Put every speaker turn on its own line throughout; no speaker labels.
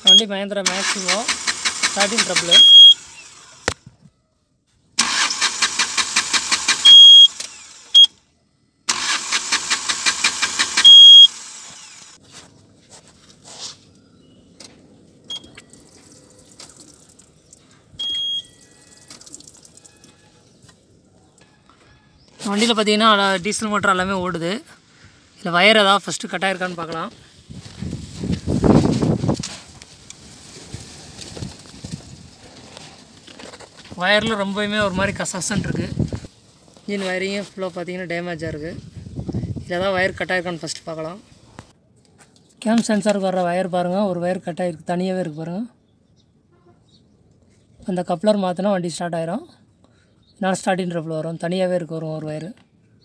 வண்டி Mahindra Maximo starting trouble வண்டியில் பார்த்தீங்கன்னா டீசல் மோட்டர் எல்லாமே ஓடுது இதில் வயர் ஏதாவது ஃபஸ்ட்டு கட் ஆயிருக்கான்னு பார்க்கலாம் வயரில் ரொம்பவுமே ஒரு மாதிரி கசகசன் இருக்குது இன்ஜின் வயரிங்கும் ஃபுல்லாக பார்த்தீங்கன்னா டேமேஜாக இருக்குது இதில் ஏதாவது வயர் கட் ஆயிருக்கான்னு ஃபஸ்ட்டு பார்க்கலாம் கேம் சென்சாருக்கு வர்ற வயர் பாருங்கள் ஒரு வயர் கட் ஆகிருக்கு தனியாகவே இருக்குது பாருங்கள் அந்த கப்ளர் மாற்றினா வண்டி ஸ்டார்ட் ஆயிரும் நான் ஸ்டார்டிங் ட்ரபிள் வரும் தனியாகவே இருக்கு வரும் ஒரு வயரு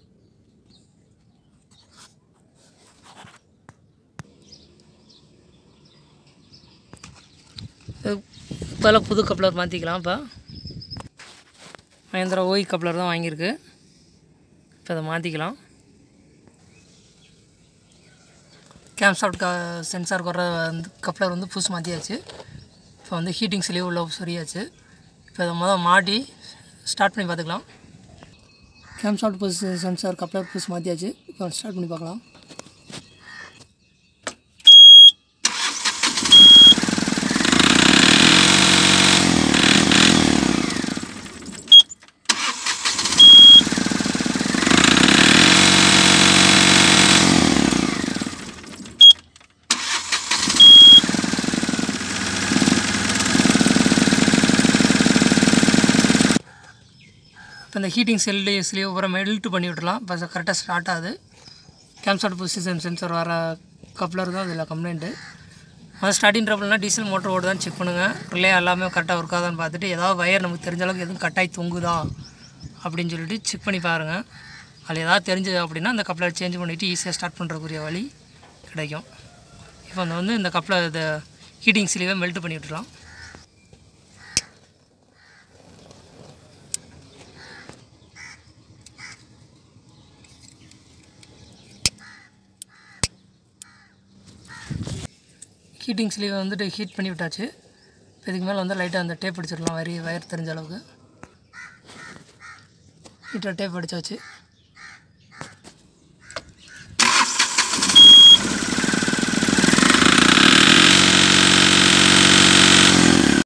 இப்போல்லாம் புது கப்ளர் மாற்றிக்கலாம் இப்போ மகேந்திரா ஓய் கப்ளர் தான் வாங்கியிருக்கு இப்போ அதை மாற்றிக்கலாம் கேம்சாஃப்ட் க சென்சாருக்கு வர வந்து கப்ளர் வந்து புதுசு மாற்றியாச்சு இப்போ வந்து ஹீட்டிங் ஸ்லீவ் உள்ள சரியாச்சு இப்போ இதை முதல் மாட்டி ஸ்டார்ட் பண்ணி பார்த்துக்கலாம் கேம்சாஃப்ட் புதுசு சென்சார் கப்ளர் புதுசு மாற்றியாச்சு இப்போ ஸ்டார்ட் பண்ணி பார்க்கலாம் இப்போ இந்த ஹீட்டிங் செல்லு ஸ்லீவ் அப்புறம் மெல்ட் பண்ணி விட்றலாம் இப்போ கரெக்டாக ஸ்டார்ட் ஆகுது கேம்சாட் பொசிஷன் சென்சர் வர கப்ளர் தான் இதில் கம்ப்ளைண்ட்டு அது ஸ்டார்டிங் ட்ரபிள்னா டீசல் மோட்டர் ஓடுதான்னு செக் பண்ணுங்கள் ரிலே எல்லாமே கரெக்டாக ஒர்க் ஆகுதான்னு பார்த்துட்டு ஏதாவது வயர் நமக்கு தெரிஞ்ச அளவுக்கு எதுவும் கட்டாகி தொங்குதா அப்படின்னு சொல்லிட்டு செக் பண்ணி பாருங்கள் அதில் ஏதாவது தெரிஞ்சது அப்படின்னா அந்த கப்ளர் சேஞ்ச் பண்ணிவிட்டு ஈஸியாக ஸ்டார்ட் பண்ணுறக்குரிய வழி கிடைக்கும் இப்போ அந்த வந்து இந்த கப்ளர் இந்த ஹீட்டிங் ஸ்லீவை மெல்ட் பண்ணி விட்டுலாம் ஹீட்டிங் ஸ்லீவை வந்துட்டு ஹீட் பண்ணி விட்டாச்சு இப்போ இதுக்கு மேலே வந்து லைட்டாக அந்த டேப் அடிச்சிடலாம் வரி வயர் தெரிஞ்ச அளவுக்கு ஹீட்டர் டேப் அடிச்சாச்சு